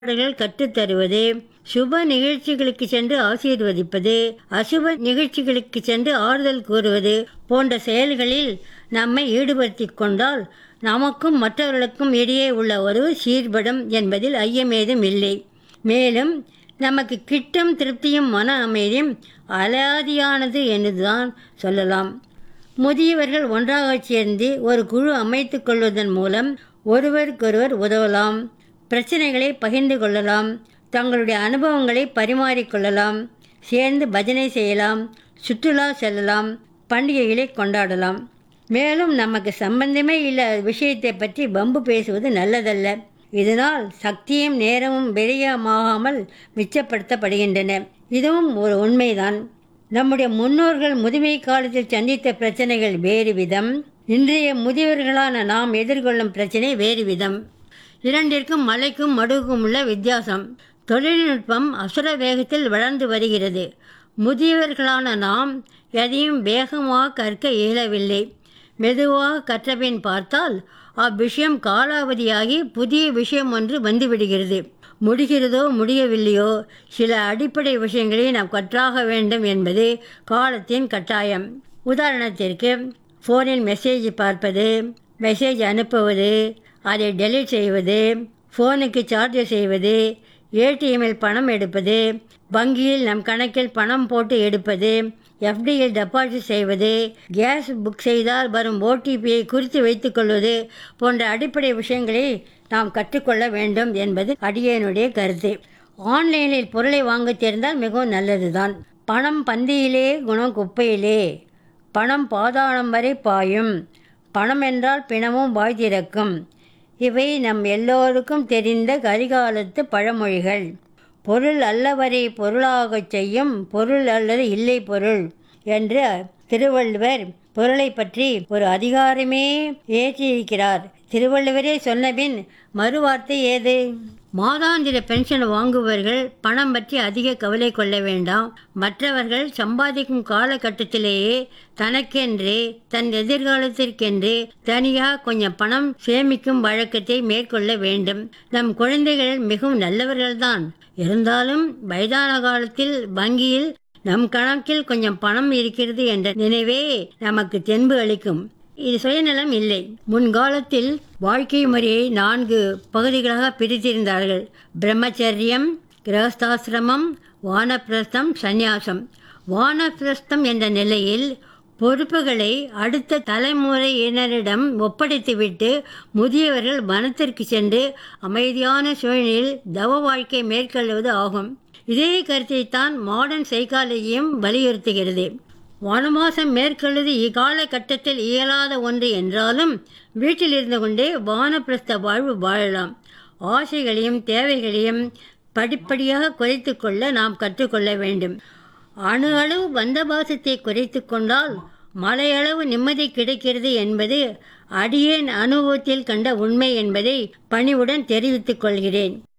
பாடல்கள் கற்றுத்தருவது சுப நிகழ்ச்சிகளுக்கு சென்று ஆசீர்வதிப்பது அசுப நிகழ்ச்சிகளுக்கு சென்று ஆறுதல் கூறுவது போன்ற செயல்களில் நம்மை ஈடுபடுத்திக் கொண்டால் நமக்கும் மற்றவர்களுக்கும் இடையே உள்ள உறவு சீர்படும் என்பதில் ஐயமேதும் இல்லை மேலும் நமக்கு கிட்டும் திருப்தியும் மன அமைதியும் அலாதியானது என்றுதான் சொல்லலாம் முதியவர்கள் ஒன்றாகச் சேர்ந்து ஒரு குழு அமைத்துக் கொள்வதன் மூலம் ஒருவருக்கொருவர் உதவலாம் பிரச்சனைகளை பகிர்ந்து கொள்ளலாம் தங்களுடைய அனுபவங்களை பரிமாறிக்கொள்ளலாம் சேர்ந்து பஜனை செய்யலாம் சுற்றுலா செல்லலாம் பண்டிகைகளை கொண்டாடலாம் மேலும் நமக்கு சம்பந்தமே இல்லாத விஷயத்தை பற்றி வம்பு பேசுவது நல்லதல்ல இதனால் சக்தியும் நேரமும் விரயமாகாமல் மிச்சப்படுத்தப்படுகின்றன இதுவும் ஒரு உண்மைதான் நம்முடைய முன்னோர்கள் முதுமை காலத்தில் சந்தித்த பிரச்சனைகள் வேறு விதம் இன்றைய முதியவர்களான நாம் எதிர்கொள்ளும் பிரச்சனை வேறு விதம் இரண்டிற்கும் மலைக்கும் மடுவுக்கும் உள்ள வித்தியாசம் தொழில்நுட்பம் அசுர வேகத்தில் வளர்ந்து வருகிறது முதியவர்களான நாம் எதையும் வேகமாக கற்க இயலவில்லை மெதுவாக கற்றபின் பார்த்தால் அவ்விஷயம் காலாவதியாகி புதிய விஷயம் ஒன்று வந்துவிடுகிறது முடிகிறதோ முடியவில்லையோ சில அடிப்படை விஷயங்களை நாம் கற்றாக வேண்டும் என்பது காலத்தின் கட்டாயம் உதாரணத்திற்கு ஃபோனில் மெசேஜ் பார்ப்பது மெசேஜ் அனுப்புவது அதை டெலீட் செய்வது ஃபோனுக்கு சார்ஜ் செய்வது ஏடிஎம்மில் பணம் எடுப்பது வங்கியில் நம் கணக்கில் பணம் போட்டு எடுப்பது எஃப்டியில் டெபாசிட் செய்வது கேஸ் புக் செய்தால் வரும் ஓடிபியை குறித்து வைத்துக்கொள்வது போன்ற அடிப்படை விஷயங்களை நாம் கற்றுக்கொள்ள வேண்டும் என்பது அடியனுடைய கருத்து ஆன்லைனில் பொருளை வாங்க தெரிந்தால் மிகவும் நல்லதுதான் பணம் பந்தியிலே குணம் குப்பையிலே பணம் பாதாளம் வரை பாயும் பணம் என்றால் பிணமும் வாய் திறக்கும் இவை நம் எல்லோருக்கும் தெரிந்த கரிகாலத்து பழமொழிகள் பொருள் அல்லவரை பொருளாகச் செய்யும் பொருள் அல்லது இல்லை பொருள் என்று திருவள்ளுவர் பொருளை பற்றி ஒரு அதிகாரமே ஏற்றியிருக்கிறார் திருவள்ளுவரே சொன்னபின் மறுவார்த்தை ஏது மாதாந்திர பென்ஷன் வாங்குபவர்கள் பணம் பற்றி அதிக கவலை கொள்ள வேண்டாம் மற்றவர்கள் சம்பாதிக்கும் காலகட்டத்திலேயே தனக்கென்று தன் எதிர்காலத்திற்கென்று தனியாக கொஞ்சம் பணம் சேமிக்கும் வழக்கத்தை மேற்கொள்ள வேண்டும் நம் குழந்தைகள் மிகவும் நல்லவர்கள்தான் இருந்தாலும் வயதான காலத்தில் வங்கியில் நம் கணக்கில் கொஞ்சம் பணம் இருக்கிறது என்ற நினைவே நமக்கு தென்பு அளிக்கும் இது சுயநலம் இல்லை முன்காலத்தில் வாழ்க்கை முறையை நான்கு பகுதிகளாக பிரித்திருந்தார்கள் பிரம்மச்சரியம் கிரகஸ்தாசிரமம் வானப்பிரஸ்தம் சந்நியாசம் வானப்பிரஸ்தம் என்ற நிலையில் பொறுப்புகளை அடுத்த தலைமுறையினரிடம் ஒப்படைத்துவிட்டு முதியவர்கள் வனத்திற்கு சென்று அமைதியான சூழ்நிலையில் தவ வாழ்க்கை மேற்கொள்வது ஆகும் இதே கருத்தை தான் மாடர்ன் சைக்காலஜியும் வலியுறுத்துகிறது வனவாசம் மேற்கொள்வது இக்காலகட்டத்தில் இயலாத ஒன்று என்றாலும் வீட்டில் இருந்து கொண்டே வானப்பிரஸ்த வாழ்வு வாழலாம் ஆசைகளையும் தேவைகளையும் படிப்படியாக குறைத்து கொள்ள நாம் கற்றுக்கொள்ள வேண்டும் அணு அளவு பந்தபாசத்தை குறைத்து கொண்டால் மலையளவு நிம்மதி கிடைக்கிறது என்பது அடியேன் அனுபவத்தில் கண்ட உண்மை என்பதை பணிவுடன் தெரிவித்துக் கொள்கிறேன்